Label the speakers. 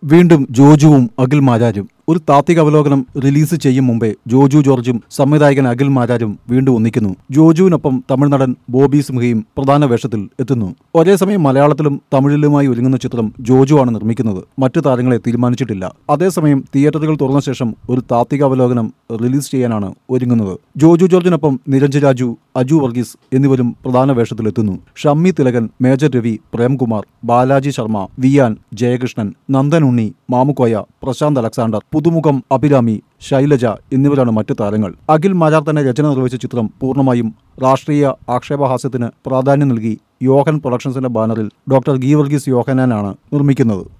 Speaker 1: വീണ്ടും ജോജുവും അഖിൽ മാരാരും ഒരു താത്വിക അവലോകനം റിലീസ് ചെയ്യും മുമ്പേ ജോജു ജോർജും സംവിധായകൻ അഖിൽ മാരാരും വീണ്ടും ഒന്നിക്കുന്നു ജോജുവിനൊപ്പം തമിഴ് നടൻ ബോബി സിംഹയും പ്രധാന വേഷത്തിൽ എത്തുന്നു ഒരേ സമയം മലയാളത്തിലും തമിഴിലുമായി ഒരുങ്ങുന്ന ചിത്രം ജോജു ആണ് നിർമ്മിക്കുന്നത് മറ്റു താരങ്ങളെ തീരുമാനിച്ചിട്ടില്ല അതേസമയം തിയേറ്ററുകൾ തുറന്ന ശേഷം ഒരു താത്വിക അവലോകനം റിലീസ് ചെയ്യാനാണ് ഒരുങ്ങുന്നത് ജോജു ജോർജിനൊപ്പം നിരഞ്ജ് രാജു അജു വർഗീസ് എന്നിവരും പ്രധാന വേഷത്തിലെത്തുന്നു ഷമ്മി തിലകൻ മേജർ രവി പ്രേംകുമാർ ബാലാജി ശർമ്മ വിയാൻ ജയകൃഷ്ണൻ നന്ദൻ ഉണ്ണി മാമുക്കോയ പ്രശാന്ത് അലക്സാണ്ടർ പുതുമുഖം അഭിരാമി ശൈലജ എന്നിവരാണ് മറ്റു താരങ്ങൾ അഖിൽ മാരാർ തന്നെ രചന നിർവഹിച്ച ചിത്രം പൂർണ്ണമായും രാഷ്ട്രീയ ആക്ഷേപഹാസ്യത്തിന് പ്രാധാന്യം നൽകി യോഹൻ പ്രൊഡക്ഷൻസിന്റെ ബാനറിൽ ഡോക്ടർ ഗീവർഗീസ് യോഹനാനാണ് നിർമ്മിക്കുന്നത്